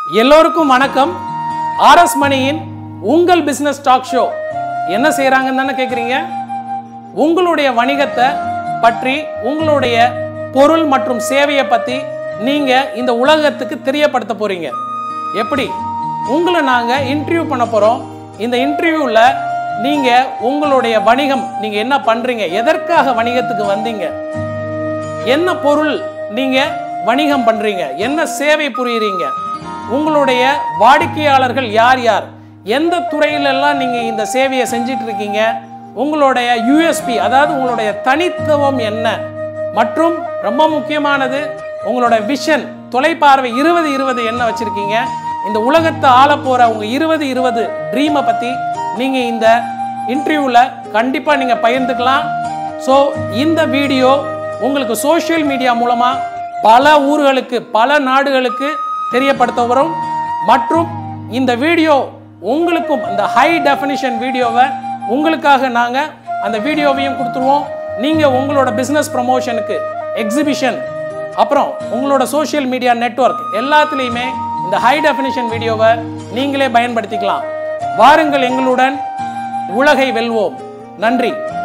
எல்லோருக்கும் வணக்கம் ஆர்எஸ் மணியின் உங்கள் பிசினஸ் டாக் ஷோ என்ன செய்றாங்கன்னு தானே கேக்குறீங்க உங்களுடைய வணிகத்தை பற்றி உங்களுடைய பொருள் மற்றும் சேவையை பத்தி நீங்க இந்த உலகத்துக்கு தெரியப்படுத்த போறீங்க எப்படி உங்களை நாங்க இன்டர்வியூ பண்ண போறோம் இந்த இன்டர்வியூல நீங்க உங்களுடைய வணிகம் நீங்க என்ன பண்றீங்க எதற்காக வணிகத்துக்கு வந்தீங்க என்ன பொருள் நீங்க வணிகம் பண்றீங்க என்ன சேவை புரியுறீங்க உங்களுடைய வாடிக்கையாளர்கள் யார் யார் எந்த துறையிலெல்லாம் நீங்க இந்த சேவையை செஞ்சிட்டு இருக்கீங்க உங்களுடைய யூஎஸ்பி அதாவது உங்களுடைய தனித்துவம் என்ன மற்றும் ரொம்ப முக்கியமானது உங்களோட விஷன் தொலைப்பார்வை இருபது இருபது என்ன வச்சிருக்கீங்க இந்த உலகத்தை ஆள போற உங்க இருபது இருபது ட்ரீமை பத்தி நீங்க இந்த இன்டர்வியூல கண்டிப்பா நீங்க பகிர்ந்துக்கலாம் ஸோ இந்த வீடியோ உங்களுக்கு சோஷியல் மீடியா மூலமா பல ஊர்களுக்கு பல நாடுகளுக்கு தெரியப்படுத்த வரும் மற்றும் இந்த வீடியோ உங்களுக்கும் இந்த ஹை டெஃபினிஷன் வீடியோவை உங்களுக்காக நாங்கள் அந்த வீடியோவையும் கொடுத்துருவோம் நீங்கள் உங்களோட பிஸ்னஸ் ப்ரமோஷனுக்கு எக்ஸிபிஷன் அப்புறம் உங்களோட சோஷியல் மீடியா நெட்வொர்க் எல்லாத்துலேயுமே இந்த ஹை டெஃபினிஷன் வீடியோவை நீங்களே பயன்படுத்திக்கலாம் வாருங்கள் எங்களுடன் உலகை வெல்வோம் நன்றி